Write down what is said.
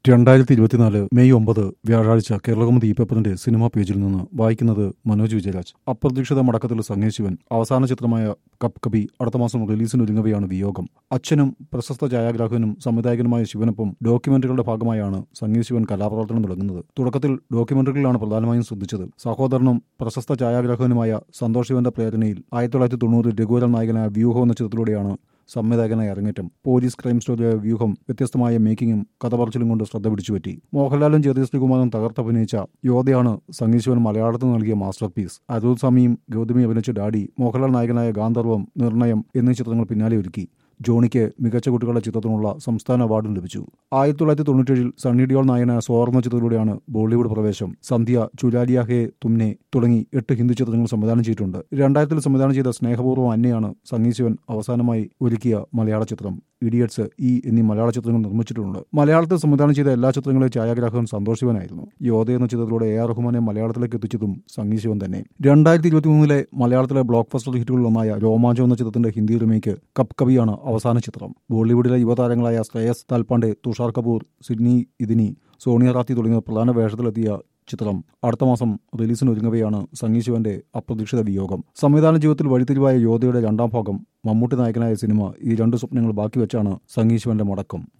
രണ്ടായിരത്തി ഇരുപത്തിനാല് മെയ് ഒമ്പത് വ്യാഴാഴ്ച കേരളകൗമുദി ഈ പേപ്പറിന്റെ സിനിമാ പേജിൽ നിന്ന് വായിക്കുന്നത് മനോജ് വിജയരാജ് അപ്രതീക്ഷിത മടക്കത്തിൽ സംഗീശിവൻ അവസാന ചിത്രമായ കപ്പ് കബി അടുത്ത മാസം റിലീസിനൊരുങ്ങവെയാണ് വിയോഗം അച്ഛനും പ്രശസ്ത ഛായാഗ്രാഹകനും സംവിധായകനുമായ ശിവനൊപ്പം ഡോക്യുമെന്ററികളുടെ ഭാഗമായാണ് സംഗീശിവൻ കലാപ്രവർത്തനം തുടങ്ങുന്നത് തുടക്കത്തിൽ ഡോക്യുമെന്ററികളാണ് പ്രധാനമായും ശ്രദ്ധിച്ചത് സഹോദരനും പ്രശസ്ത ഛായാഗ്രാഹകനുമായ സന്തോഷ് ശിവന്റെ പ്രേരണയിൽ ആയിരത്തി തൊള്ളായിരത്തി തൊണ്ണൂറിൽ രഘുവരൻ നായകനായ വ്യൂഹം എന്ന ചിത്രത്തിലൂടെയാണ് സംവിധായകനായി അരങ്ങേറ്റം പോലീസ് ക്രൈം സ്റ്റോറിയായ വ്യൂഹം വ്യത്യസ്തമായ മേക്കിങ്ങും കഥ പറച്ചിലും കൊണ്ട് ശ്രദ്ധ പിടിച്ചുപറ്റി മോഹൻലാലും ജ്യോതി ശ്രീകുമാറും തകർത്തഭിനയിച്ച യോധയാണ് സംഗീശ്വരൻ മലയാളത്തിൽ നൽകിയ മാസ്റ്റർ പീസ് അരൂർ സ്വാമിയും ഗൗതമി അഭിനയിച്ച ഡാഡി മോഹൻലാൽ നായകനായ ഗാന്ധർവം നിർണയം എന്നീ ചിത്രങ്ങൾ പിന്നാലെ ഒരുക്കി ജോണിക്ക് മികച്ച കുട്ടികളുടെ ചിത്രത്തിനുള്ള സംസ്ഥാന അവാർഡും ലഭിച്ചു ആയിരത്തി തൊള്ളായിരത്തി തൊണ്ണൂറ്റേഴിൽ സണ്ണി ഡിയോൾ നായകനായ സ്വർണ്ണ ചിത്രത്തിലൂടെയാണ് ബോളിവുഡ് പ്രവേശം സന്ധ്യ ചുലാലിയ ഹേ തുമ്നെ തുടങ്ങി എട്ട് ഹിന്ദി ചിത്രങ്ങൾ സംവിധാനം ചെയ്തിട്ടുണ്ട് രണ്ടായിരത്തിൽ സംവിധാനം ചെയ്ത സ്നേഹപൂർവ്വം അന്നയാണ് സംഗീശിവൻ അവസാനമായി ഒരുക്കിയ മലയാള ചിത്രം ഇഡിയറ്റ്സ് ഇ എന്നീ മലയാള ചിത്രങ്ങൾ നിർമ്മിച്ചിട്ടുണ്ട് മലയാളത്തിൽ സംവിധാനം ചെയ്ത എല്ലാ ചിത്രങ്ങളെയും ഛായാഗ്രാഹകൻ സന്തോഷ് ശിവനായിരുന്നു യോധ എന്ന ചിത്രത്തിലൂടെ എ ആർ റഹ്മാനെ മലയാളത്തിലേക്ക് എത്തിച്ചതും സംഗീത് ശിവൻ തന്നെ രണ്ടായിരത്തി ഇരുപത്തി മൂന്നിലെ മലയാളത്തിലെ ബ്ലോക്ക് ബസ്റ്റർ ഹിറ്റുകളിലൊന്നായ രോമാഞ്ചം എന്ന ചിത്രത്തിന്റെ ഹിന്ദി റിമേക്ക് കപ്പ് കവിയാണ് അവസാന ചിത്രം ബോളിവുഡിലെ യുവതാരങ്ങളായ ശ്രേയസ് താൽപാണ്ഡെ തുഷാർ കപൂർ സിഡ്നി ഇതിനി സോണിയ റാത്തി തുടങ്ങിയ പ്രധാന വേഷത്തിലെത്തിയ ചിത്രം അടുത്ത മാസം റിലീസിനൊരുങ്ങവെയാണ് സംഗീത് ശിവന്റെ അപ്രതീക്ഷിത വിയോഗം സംവിധാന ജീവിതത്തിൽ വഴിത്തിരിവായ യോധയുടെ രണ്ടാം ഭാഗം മമ്മൂട്ടി നായകനായ സിനിമ ഈ രണ്ട് സ്വപ്നങ്ങൾ ബാക്കി വെച്ചാണ് സംഗീത് ശിവന്റെ മടക്കം